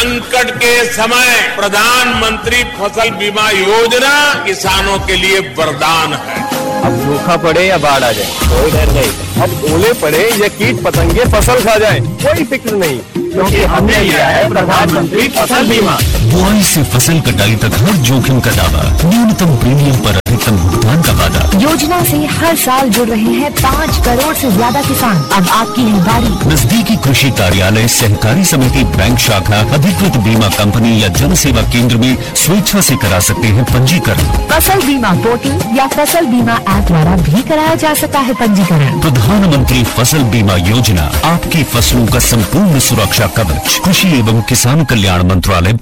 संकट के समय प्रधानमंत्री फसल बीमा योजना किसानों के लिए वरदान है अब सूखा पड़े या बाढ़ आ जाए कोई डर नहीं अब ओले पड़े या कीट पतंगे फसल खा जाए कोई फिक्र नहीं क्योंकि हमने लिया है प्रधानमंत्री फसल बीमा बुआई से फसल कटाई तक हर जोखिम का दावा न्यूनतम प्रीमियम पर अधिकतम भुगतान का वादा योजना से हर साल जुड़ रहे हैं पाँच करोड़ से ज्यादा किसान अब आपकी है बारी नजदीकी कृषि कार्यालय सहकारी समिति बैंक शाखा अधिकृत बीमा कंपनी या जन सेवा केंद्र में स्वेच्छा से करा सकते हैं पंजीकरण फसल बीमा पोर्टल या फसल बीमा ऐप द्वारा भी कराया जा सकता है पंजीकरण प्रधानमंत्री फसल बीमा योजना आपकी फसलों का संपूर्ण सुरक्षा कवच कृषि एवं किसान कल्याण मंत्रालय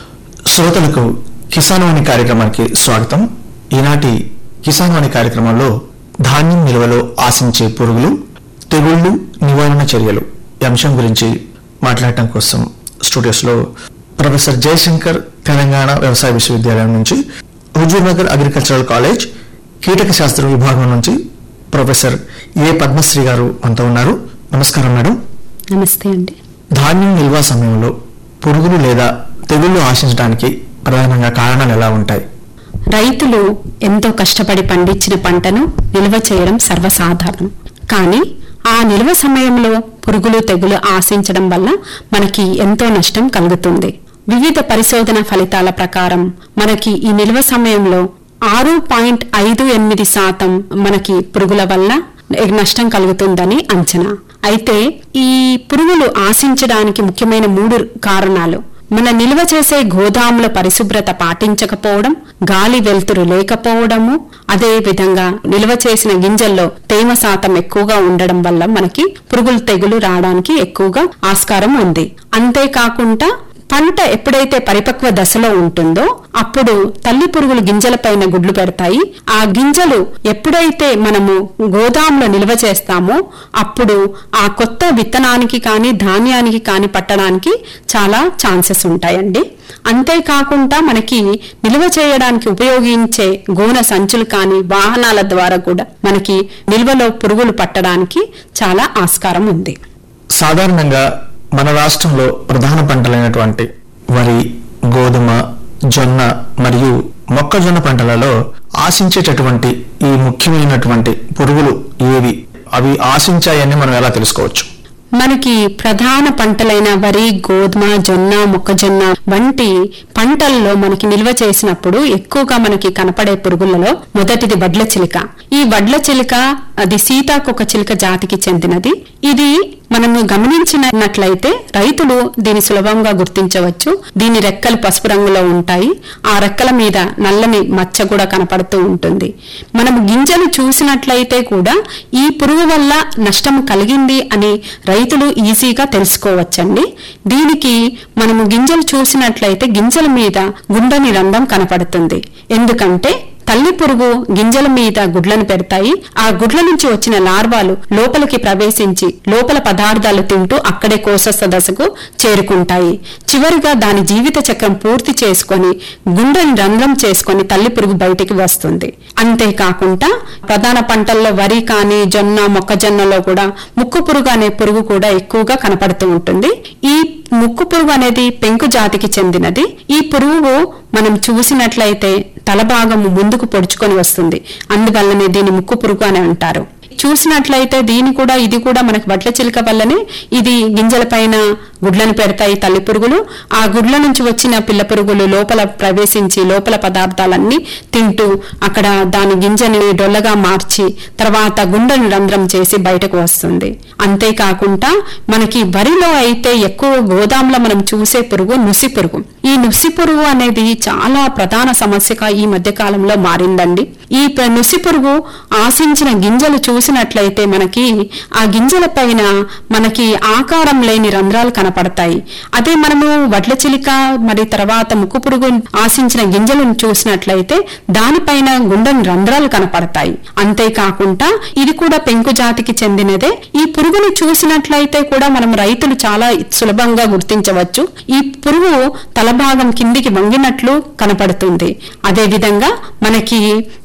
శ్రోతలకు కిసాన్ వాణి కార్యక్రమానికి స్వాగతం ఈనాటి కిసాన్ వాణి కార్యక్రమంలో ధాన్యం నిల్వలో ఆశించే పురుగులు తెగుళ్లు నివారణ చర్యలు ఈ అంశం గురించి మాట్లాడటం కోసం స్టూడియోస్లో ప్రొఫెసర్ జయశంకర్ తెలంగాణ వ్యవసాయ విశ్వవిద్యాలయం నుంచి హుజూర్ నగర్ అగ్రికల్చరల్ కాలేజ్ కీటక శాస్త్ర విభాగం నుంచి ప్రొఫెసర్ ఏ పద్మశ్రీ గారు మనతో ఉన్నారు నమస్కారం మేడం నమస్తే అండి ధాన్యం నిల్వ సమయంలో పురుగులు లేదా తెగుళ్లు ఆశించడానికి ప్రధానంగా కారణాలు ఎలా ఉంటాయి రైతులు ఎంతో కష్టపడి పండించిన పంటను నిల్వ చేయడం సర్వసాధారణం కానీ ఆ నిల్వ సమయంలో పురుగులు తెగులు ఆశించడం వల్ల మనకి ఎంతో నష్టం కలుగుతుంది వివిధ పరిశోధన ఫలితాల ప్రకారం మనకి ఈ నిల్వ సమయంలో ఆరు పాయింట్ ఐదు ఎనిమిది శాతం మనకి పురుగుల వల్ల నష్టం కలుగుతుందని అంచనా అయితే ఈ పురుగులు ఆశించడానికి ముఖ్యమైన మూడు కారణాలు మన నిల్వ చేసే గోదాముల పరిశుభ్రత పాటించకపోవడం గాలి వెలుతురు లేకపోవడము అదే విధంగా నిల్వ చేసిన గింజల్లో తేమ శాతం ఎక్కువగా ఉండడం వల్ల మనకి పురుగులు తెగులు రావడానికి ఎక్కువగా ఆస్కారం ఉంది అంతేకాకుండా పంట ఎప్పుడైతే పరిపక్వ దశలో ఉంటుందో అప్పుడు తల్లి పురుగులు గింజలపైన గుడ్లు పెడతాయి ఆ గింజలు ఎప్పుడైతే మనము గోదాంలో నిల్వ చేస్తామో అప్పుడు ఆ కొత్త విత్తనానికి కానీ ధాన్యానికి కానీ పట్టడానికి చాలా ఛాన్సెస్ ఉంటాయండి అంతేకాకుండా మనకి నిల్వ చేయడానికి ఉపయోగించే గోన సంచులు కానీ వాహనాల ద్వారా కూడా మనకి నిల్వలో పురుగులు పట్టడానికి చాలా ఆస్కారం ఉంది సాధారణంగా మన రాష్ట్రంలో ప్రధాన పంటలైనటువంటి వరి గోధుమ జొన్న మరియు మొక్కజొన్న పంటలలో ఆశించేటటువంటి ఈ ముఖ్యమైనటువంటి పురుగులు ఏవి అవి ఆశించాయని మనం ఎలా తెలుసుకోవచ్చు మనకి ప్రధాన పంటలైన వరి గోధుమ జొన్న మొక్కజొన్న వంటి పంటల్లో మనకి నిల్వ చేసినప్పుడు ఎక్కువగా మనకి కనపడే పురుగులలో మొదటిది వడ్ల చిలుక ఈ వడ్ల చిలుక అది సీతాకొక చిలుక జాతికి చెందినది ఇది మనము గమనించినట్లయితే రైతులు దీన్ని సులభంగా గుర్తించవచ్చు దీని రెక్కలు పసుపు రంగులో ఉంటాయి ఆ రెక్కల మీద నల్లని మచ్చ కూడా కనపడుతూ ఉంటుంది మనము గింజలు చూసినట్లయితే కూడా ఈ పురుగు వల్ల నష్టం కలిగింది అని రైతులు ఈజీగా తెలుసుకోవచ్చండి దీనికి మనము గింజలు చూసినట్లయితే గింజల మీద గుండని రంధ్రం కనపడుతుంది ఎందుకంటే తల్లి పురుగు గింజల మీద గుడ్లను పెడతాయి ఆ గుడ్ల నుంచి వచ్చిన లార్వాలు లోపలికి ప్రవేశించి లోపల పదార్థాలు తింటూ అక్కడే కోసస్థ దశకు చేరుకుంటాయి చివరిగా దాని జీవిత చక్రం పూర్తి చేసుకొని గుండెని రంధ్రం చేసుకొని తల్లి పురుగు బయటికి వస్తుంది అంతేకాకుండా ప్రధాన పంటల్లో వరి కానీ జొన్న మొక్కజొన్నలో కూడా ముక్కు పురుగు అనే పురుగు కూడా ఎక్కువగా కనపడుతూ ఉంటుంది ఈ ముక్కు పురుగు అనేది పెంకు జాతికి చెందినది ఈ పురుగు మనం చూసినట్లయితే తల భాగము ముందుకు పొడుచుకొని వస్తుంది అందువల్లనే దీన్ని ముక్కు పురుగు అని అంటారు చూసినట్లయితే దీని కూడా ఇది కూడా మనకి వడ్ల చిలుక వల్లనే ఇది గింజల పైన గుడ్లను పెడతాయి తల్లి పురుగులు ఆ గుడ్ల నుంచి వచ్చిన పిల్ల పురుగులు లోపల ప్రవేశించి లోపల పదార్థాలన్నీ తింటూ అక్కడ దాని గింజని డొల్లగా మార్చి తర్వాత గుండెను రంధ్రం చేసి బయటకు వస్తుంది అంతేకాకుండా మనకి వరిలో అయితే ఎక్కువ గోదాంలో మనం చూసే పురుగు నుసి పురుగు ఈ నుసి పురుగు అనేది చాలా ప్రధాన సమస్యగా ఈ మధ్య కాలంలో మారిందండి ఈ ప్ర- నుసి పురుగు ఆశించిన గింజలు చూసినట్లయితే మనకి ఆ గింజల పైన మనకి ఆకారం లేని రంధ్రాలు కనపడతాయి అదే మనము వడ్ల చిలిక మరి తర్వాత ముక్కు పురుగు ఆశించిన గింజలను చూసినట్లయితే దానిపైన గుండెని రంధ్రాలు కనపడతాయి అంతేకాకుండా ఇది కూడా పెంకు జాతికి చెందినదే ఈ పురుగుని చూసినట్లయితే కూడా మనం రైతులు చాలా సులభంగా గుర్తించవచ్చు ఈ పురుగు తలభాగం కిందికి వంగినట్లు కనపడుతుంది అదే విధంగా మనకి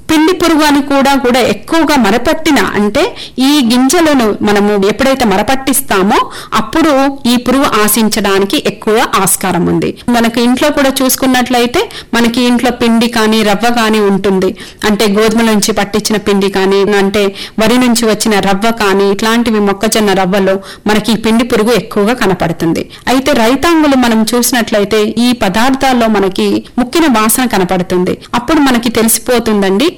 పిండి పురుగు అని కూడా కూడా ఎక్కువగా మరపట్టిన అంటే ఈ గింజలను మనము ఎప్పుడైతే మరపట్టిస్తామో అప్పుడు ఈ పురుగు ఆశించడానికి ఎక్కువ ఆస్కారం ఉంది మనకి ఇంట్లో కూడా చూసుకున్నట్లయితే మనకి ఇంట్లో పిండి కానీ రవ్వ కానీ ఉంటుంది అంటే గోధుమల నుంచి పట్టించిన పిండి కానీ అంటే వరి నుంచి వచ్చిన రవ్వ కానీ ఇట్లాంటివి మొక్కజొన్న రవ్వలో మనకి ఈ పిండి పురుగు ఎక్కువగా కనపడుతుంది అయితే రైతాంగులు మనం చూసినట్లయితే ఈ పదార్థాల్లో మనకి ముక్కిన వాసన కనపడుతుంది అప్పుడు మనకి తెలిసిపోతుందండి